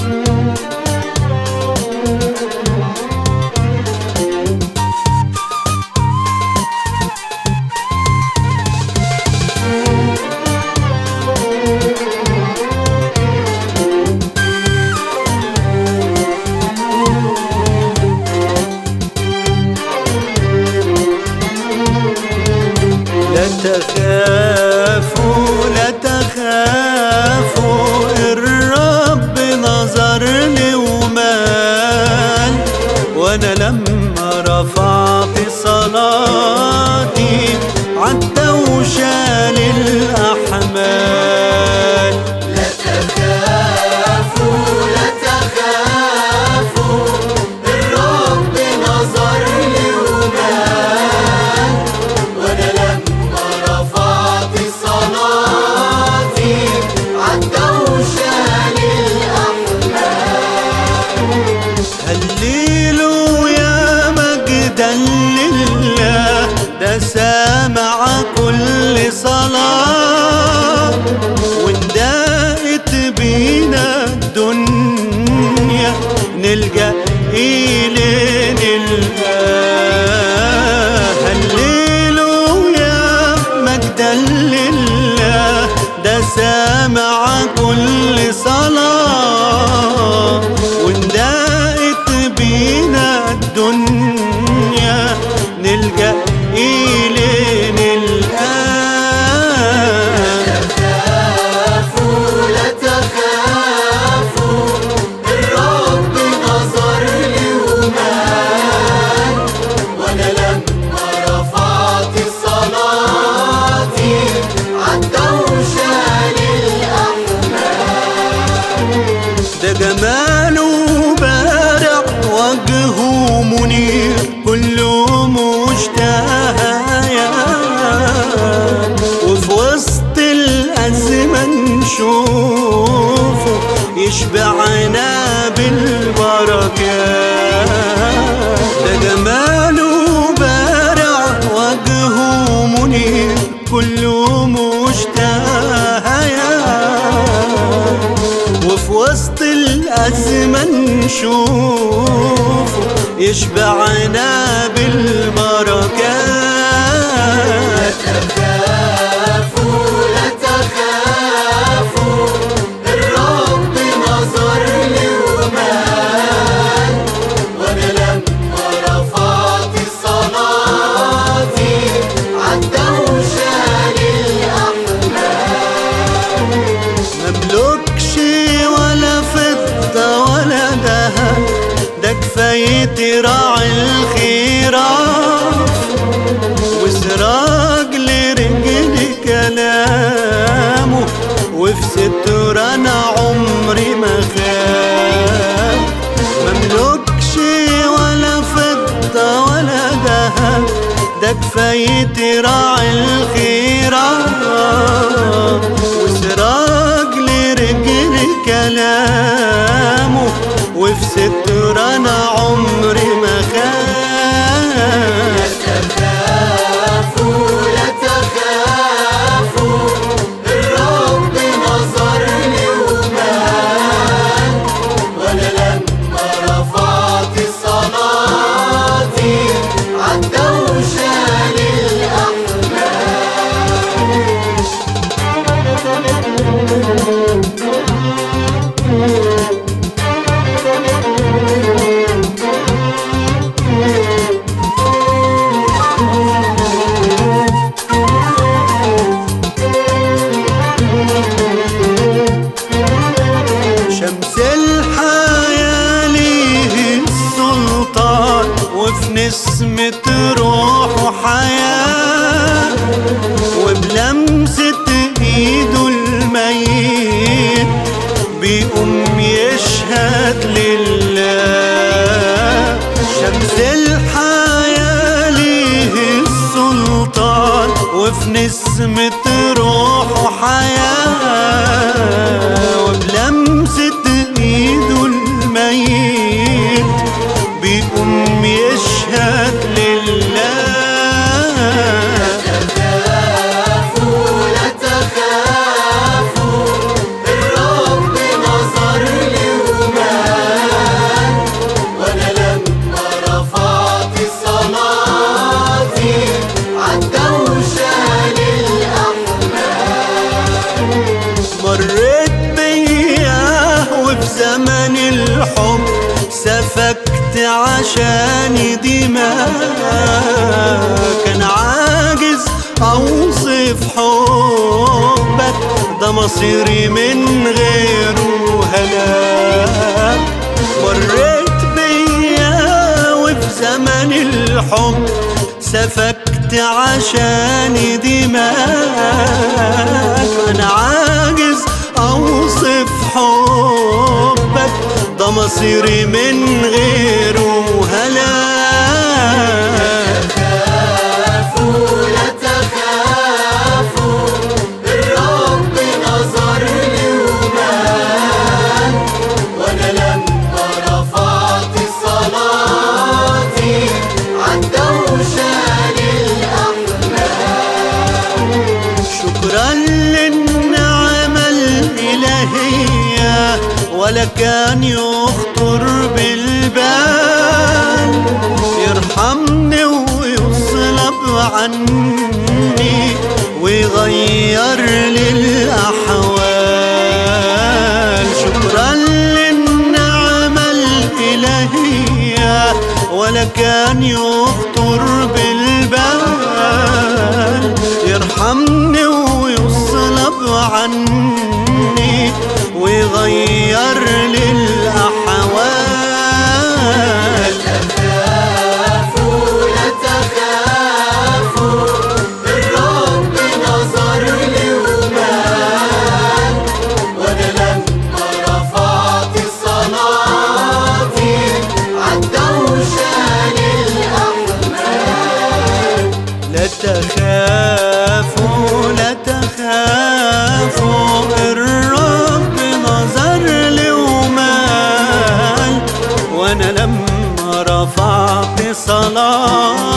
لا تخافوا لا تخافوا الرب نظرني ومال وانا لما رفعت صلاتي عدى وشال الاحمال لا تخافوا لا تخافوا الرب نظر لي ومال وانا لما رفعت صلاتي عدى وشال الاحمال هللوا يا مجدا لله ده سامع كل صلاة واندقت بينا الدنيا نلجأ إليه نلقاه هللوا يا مجدا لله ده سامع كل صلاة واندقت بينا الدنيا نلجأ إليه نلقاه تخافوا لا تخافوا الرب نظر لي ومال وانا لما رفعت صلاتي عدى وشال الاحمال ده جماله بارع وجهه منير كله مشتهيات وفي وسط الأزمة نشوفه يشبعنا بالبركات ده جماله بارع وجهه منير كله مشتهيات وفي وسط الأزمة نشوفه يشبعنا بالبركات تخافوا لا تخافوا الرب نظر لي ومال وانا لما رفعت صلاتي عدى وشال الاحمال مملكش ولا فضة ولا دهب ده كفاية راعي الخيرات وسراج لرجلي كلامه وفي ستر انا عمري ما خاف مملكش ولا فضة ولا دهب ده كفاية راعي الخيرات وسراج لرجلي كلامه وفي ستر انا عمري ما خاف تخافوا لا تخافوا الرب نظر لي ومال وانا لما رفعت صلاتي عدى وشال الاحمال شمس الحياة ليه السلطان وفي نسمة روح وحياة وبلمسة ايده الميت بيقوم يشهد لله شمس الحياة ليه السلطان وفي نسمة روح وحياة وبلمسة ايده الميت بيقوم يشهد لله تخافوا لا تخافوا الرب نظر لي ومال مريت بيا وفي زمن الحب سفكت عشاني دماء كان عاجز اوصف حبك ده مصيري من غيره هلاك مريت بيا وفي زمن الحب سفكت عشاني دماءك انا عاجز اوصف حبك ده مصيري من غيره هلاك خافوا لا تخافوا الرب نظر لي ومال وانا لما رفعت صلاتي عدى وشال الاحلام شكرا للنعمة الإلهية ولا كان يخطر بالبال يرحمني ويصلب عني ويغير لي الأحوال شكرا للنعمة الإلهية ولا كان يخطر بالبال يرحمني ويصلب عني ويغير لي الأحوال خافوا لا تخافوا الرب نظر لي ومال وانا لما رفعت صلاتي عدى وشال الاحمال لا تخافوا لا تخافوا الرب نظر لي ومال وانا لما رفعت صلاتي